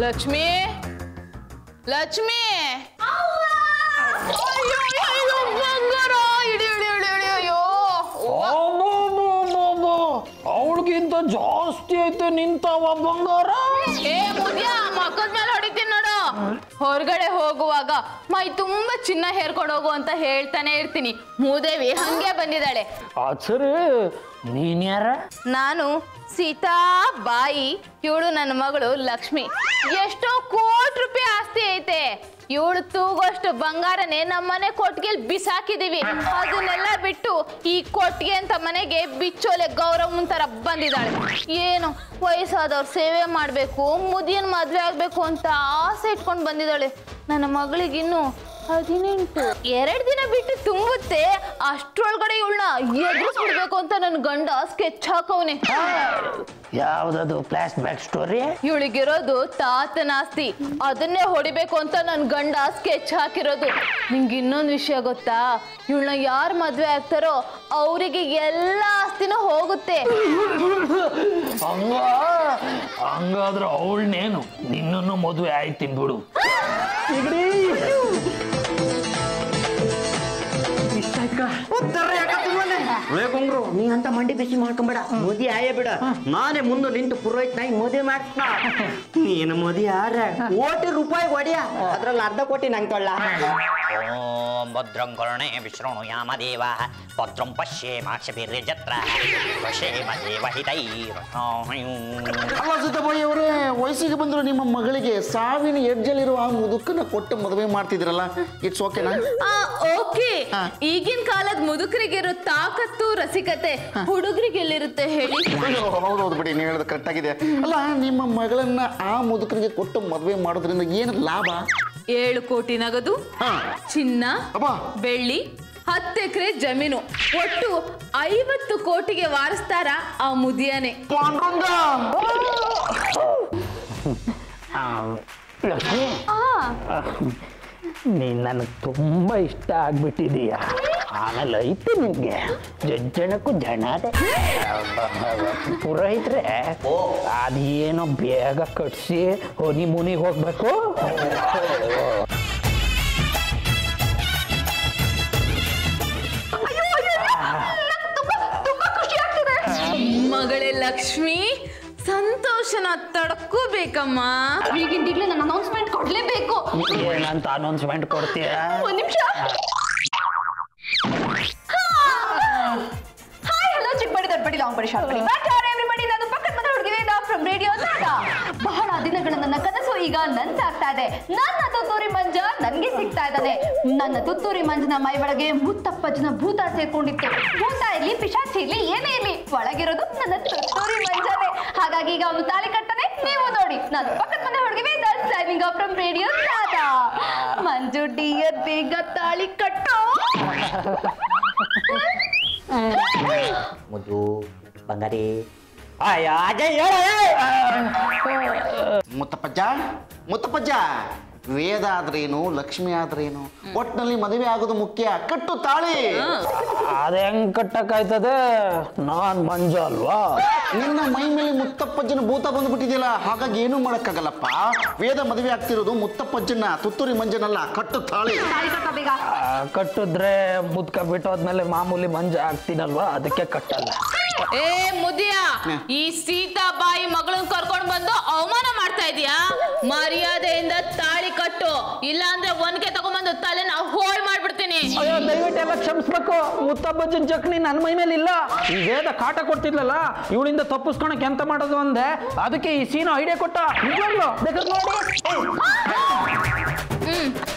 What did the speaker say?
ಲಕ್ಷ್ಮಿ ಲಕ್ಷ್ಮಿ ಅಯ್ಯೋ, ಅಯ್ಯೋ, ಅಯ್ಯೋ, ಬಂಗಾರ ಇಡಿ ಇಡಿ ಇಡಿ ಇಡಿ ಅಯ್ಯೋ ಅವಳಿಗಿಂತ ಜಾಸ್ತಿ ಐತೆ ನಿಂತವ ಬಂಗಾರ ಏ ಮುದ್ಯ ಮಕ್ಕದ ಮೇಲೆ ಹೊಡಿತೀನಿ ನೋಡು ಹೊರಗಡೆ ಹೋಗುವಾಗ ಮೈ ತುಂಬಾ ಚಿನ್ನ ಹೇರ್ಕೊಂಡು ಹೋಗು ಅಂತ ಹೇಳ್ತಾನೆ ಇರ್ತೀನಿ ಮೂದೇವಿ ಹಂಗೆ ಬಂದಿದ್ದಾಳೆ ಆಚರಿ ನೀನ್ ಯಾರ ನಾನು ಸೀತಾ ಬಾಯಿ ಇವಳು ನನ್ನ ಮಗಳು ಲಕ್ಷ್ಮಿ ಎಷ್ಟೋ ಕೋಟಿ ರೂಪಾಯಿ ಆಸ್ತಿ ಐತೆ ಇವಳು ತೂಗೋಷ್ಟು ಬಂಗಾರನೇ ನಮ್ಮನೆ ಕೊಟ್ಟಿಗೆಲ್ ಬಿಸಾಕಿದೀವಿ ಅದನ್ನೆಲ್ಲ ಬಿಟ್ಟು ಈ ಕೊಟ್ಟಿಗೆ ಅಂತ ಮನೆಗೆ ಬಿಚ್ಚೋಲೆ ಗೌರವನ್ ತರ ಬಂದಿದ್ದಾಳೆ ಏನು ವಯಸ್ಸಾದವ್ರ ಸೇವೆ ಮಾಡ್ಬೇಕು ಮುದಿಯನ್ ಮದ್ವೆ ಆಗ್ಬೇಕು ಅಂತ ಆಸೆ ಇಟ್ಕೊಂಡು ಬಂದಿದ್ದಾಳೆ ನನ್ನ ಮಗಳಿಗಿನ್ನು ಹದಿನೆಂಟು ಎರಡ್ ದಿನ ಬಿಟ್ಟು ತುಂಬುತ್ತೆ ಅಷ್ಟ್ರೊಳಗಡೆ ಇವಳನ್ನ ಎದುರಿಸ್ಬಿಡ್ಬೇಕು ಅಂತ ನನ್ನ ಗಂಡ ಸ್ಕೆಚ್ ಹಾಕವ್ನೆ ಯಾವ್ದದು ಫ್ಲಾಶ್ ಬ್ಯಾಕ್ ಸ್ಟೋರಿ ಇವಳಿಗಿರೋದು ತಾತನ ಆಸ್ತಿ ಅದನ್ನೇ ಹೊಡಿಬೇಕು ಅಂತ ನನ್ನ ಗಂಡ ಸ್ಕೆಚ್ ಹಾಕಿರೋದು ನಿಂಗೆ ಇನ್ನೊಂದು ವಿಷಯ ಗೊತ್ತಾ ಇವಳನ್ನ ಯಾರು ಮದ್ವೆ ಆಗ್ತಾರೋ ಅವರಿಗೆ ಎಲ್ಲ ಆಸ್ತಿನೂ ಹೋಗುತ್ತೆ ಹಂಗ ಹಂಗಾದ್ರೆ ಅವಳನ್ನೇನು ನಿನ್ನನ್ನು ಮದುವೆ ಆಯ್ತೀನಿ ಬಿಡು ಉಳ್ಕೊಂಡ್ರು ನೀ ಅಂತ ಮಂಡಿ ಬಿಸಿ ಮಾಡ್ಕೊಂಬೇಡ ಮೋದಿ ಆಯೇ ಬಿಡ ನಾನೇ ಮುಂದೆ ನಿಂತು ಪುರೋಹಿತ್ ನಾಯಿ ಮದುವೆ ಮಾಡ್ತಾ ನೀನು ಮೋದಿ ಯಾರ ಕೋಟಿ ರೂಪಾಯಿ ಒಡೆಯ ಅದ್ರಲ್ಲಿ ಅರ್ಧ ಕೋಟಿ ನಂಗೆ ತೊಳ್ಳ ಓಂ ಭದ್ರಂ ಕರ್ಣೇ ವಿಷ್ಣು ಯಾಮದೇವ ಭದ್ರಂ ಪಶ್ಯೇಮಾಕ್ಷಭಿರ್ಯಜತ್ರ ವಶೇಮದೇವ ಹಿತೈರಥಾಯು ಅಲ್ಲ ಸೀತಾಬಾಯಿ ಅವರೇ ವಯಸ್ಸಿಗೆ ಬಂದ್ರು ನಿಮ್ಮ ಮಗಳಿಗೆ ಸಾವಿನ ಎಡ್ಜಲ್ಲಿರುವ ಆ ಮುದುಕನ ಕೊಟ್ಟು ಮದುವೆ ಮಾಡ್ತಿದ್ರಲ್ಲ ಇಟ್ಸ್ ಓಕೆನಾ ಓಕೆ ಈಗಿನ ಕಾಲದ ಮುದುಕರಿಗಿರೋ ತಾಕತ್ತು ರಸಿಕತೆ ಹುಡುಗರಿಗೆ ಎಲ್ಲಿರುತ್ತೆ ಹೇಳಿ ಹೌದೌದು ಬಿಡಿ ನೀವು ಹೇಳೋದು ಕರೆಕ್ಟ್ ಆಗಿದೆ ಅಲ್ಲ ನಿಮ್ಮ ಮಗಳನ್ನ ಆ ಮುದುಕರಿಗೆ ಕೊಟ್ಟು ಮದುವೆ ಮಾಡೋದ್ರಿಂದ ಏನು ಲಾಭ ಏಳು ಕೋಟಿ ನಗದು ಹಾ. ಚಿನ್ನ ಅಬ್ಬಾ. ಬೆಳ್ಳಿ ಹತ್ತು ಎಕರೆ ಜಮೀನು ಒಟ್ಟು ಐವತ್ತು ಕೋಟಿಗೆ ವಾರಿಸ್ತಾರ ಆ ಮುದಿಯನೆ ಪಾಂಡುರಂಗ ಲಕ್ಷ್ಮಿ ನೀನ್ ನನಗೆ ತುಂಬಾ ಇಷ್ಟ ಆಗ್ಬಿಟ್ಟಿದೀಯ ಆಮೇಲೆ ಐತೆ ನಿನ್ಗೆ ಜಜ್ಜನಕ್ಕೂ ಜನ ಅದೇ ಪುರೋಹಿತ್ರೆ ಅದೇನೋ ಬೇಗ ಕಟ್ಸಿ ಹೊನಿ ಮುನಿಗೆ ಹೋಗ್ಬೇಕು ಮಗಳೇ ಲಕ್ಷ್ಮಿ ಸಂತೋಷನ ತಡ್ಕೋಬೇಕಮ್ಮ ಈಗಿಂದಿಗ್ಲೇ ನಾನು ಅನೌನ್ಸ್ಮೆಂಟ್ ಕೊಡ್ಲೇಬೇಕು ಏನಂತ ಅನೌನ್ಸ್ಮೆಂಟ್ ಕೊಡ್ತೀಯ ಒಂದ್ ನಿಮಿಷ ಹಾಯ್ ಹಲೋ ಚಿಕ್ಕಬಡಿ ದೊಡ್ಡಬಡಿ long buddy short buddy but everybody ನಾನು ಪಕ್ಕದ ಮನೆ ಹುಡುಗಿ ವೇದ ಫ್ರಮ್ ರೇಡಿಯೋ ನಾಟ ಬಹಳ ದಿನಗಳ ನನ್ನ ಕನಸು ಈಗ ನನ್ಸಾಗ್ತಾ ಇದೆ ನನ್ನ ತುತ್ತೂರಿ ಮಂಜ ನನ್ಗೆ ಸಿಗ್ತಾ ಇದ್ದಾನೆ ನನ್ನ ತುತ್ತೂರಿ ಮಂಜನ ಮೈ ಒಳಗೆ ಮುತ್ತಪ್ಪಜ್ಜನ ಭೂತ ಸೇರ್ಕೊಂಡಿತ್ತು ಭೂತ ಇರ್ಲಿ ಪಿಶಾಚಿ ಇರ್ಲಿ ಏನೇ ಇರ್ಲಿ ಒಳಗಿರೋದು ನನ್ನ ತುತ್ತೂರಿ ಮಂಜನೇ ಹಾಗಾಗಿ ಈಗ ಅವನು ತಾಳಿ ಕಟ್ತಾನೆ ನೀವು ನೋಡಿ ನಾನು ಪಕ್ಕದ ಮನೆ ಹುಡುಗಿ Veda signing from radio Nata Manju dear ಬೇಗ ತಾಳಿ ಕಟ್ಟೋ ಮುದ್ದು ಬಂಗಾರಿ ಅಯ್ಯ ಅಜಯ್ ಹೇಳ ಮುತ್ತಪ್ಪಜ್ಜ ಮುತ್ತಪ್ಪಜ್ಜ ವೇದ ಆದ್ರೇನು ಲಕ್ಷ್ಮಿ ಆದ್ರೇನು ಒಟ್ಟಿನಲ್ಲಿ ಮದುವೆ ಆಗೋದು ಮುಖ್ಯ ಕಟ್ಟು ತಾಳಿ ಅದ ಹೆಂಗ್ ಕಟ್ಟಕ್ಕಾಯ್ತದೆ ನಾನ್ ಮಂಜ ಅಲ್ವಾ ನಿನ್ನ ಮೈ ಮೇಲೆ ಮುತ್ತಪ್ಪಜ್ಜನ ಭೂತ ಬಂದ್ಬಿಟ್ಟಿದೆಯಲ್ಲ ಹಾಗಾಗಿ ಏನೂ ಮಾಡಕ್ಕಾಗಲ್ಲಪ್ಪ ವೇದ ಮದುವೆ ಆಗ್ತಿರೋದು ಮುತ್ತಪ್ಪಜ್ಜನ ತುತ್ತೂರಿ ಮಂಜನಲ್ಲ ಕಟ್ಟು ತಾಳಿ ಆ, ಕಟ್ಟಿದ್ರೆ ಮುದ್ಕ ಬಿಟ್ಟೋದ್ಮೇಲೆ ಮಾಮೂಲಿ ಮಂಜ ಆಗ್ತೀನಲ್ವಾ ಅದಕ್ಕೆ ಕಟ್ಟಲ್ಲ ಏ ಮುದಿಯ ಈ ಸೀತಾ ಬಾಯಿ ಮಗಳನ್ನ ಕರ್ಕೊಂಡ್ ಬಂದು ಅವಮಾನ ಮಾಡ್ತಾ ಇದೀಯಾ ಮರ್ಯಾದೆಯಿಂದ ತಾಳಿ ಕಟ್ಟು ಇಲ್ಲ ಅಂದ್ರೆ ಒನ್ಕೆ ತಗೊಂಡ್ಬಂದು ತಲೆನ ಹೋಳ್ ಮಾಡ್ಬಿಡ್ತೀನಿ ಅಯ್ಯೋ ದಯವಿಟ್ಟೆಲ್ಲ ಕ್ಷಮಿಸ್ಬೇಕು ಮುತ್ತಬ್ಬಜ್ಜನ್ ಚಕ್ನಿ ನನ್ನ ಮೈ ಮೇಲೆ ಇಲ್ಲ ಈ ವೇದ ಕಾಟ ಕೊಡ್ತಿದ್ಲಲ್ಲ ಇವಳಿಂದ ತಪ್ಪಿಸ್ಕೊಳಕ್ ಎಂತ ಮಾಡೋದು ಅಂದೆ ಅದಕ್ಕೆ ಈ ಸೀನು ಐಡಿಯಾ ಕೊಟ್ಟ ನಿಜವಾಗ್ಲು ಬೇಕಾದ್ರೆ ನೋಡಿ ಹ್ಮ್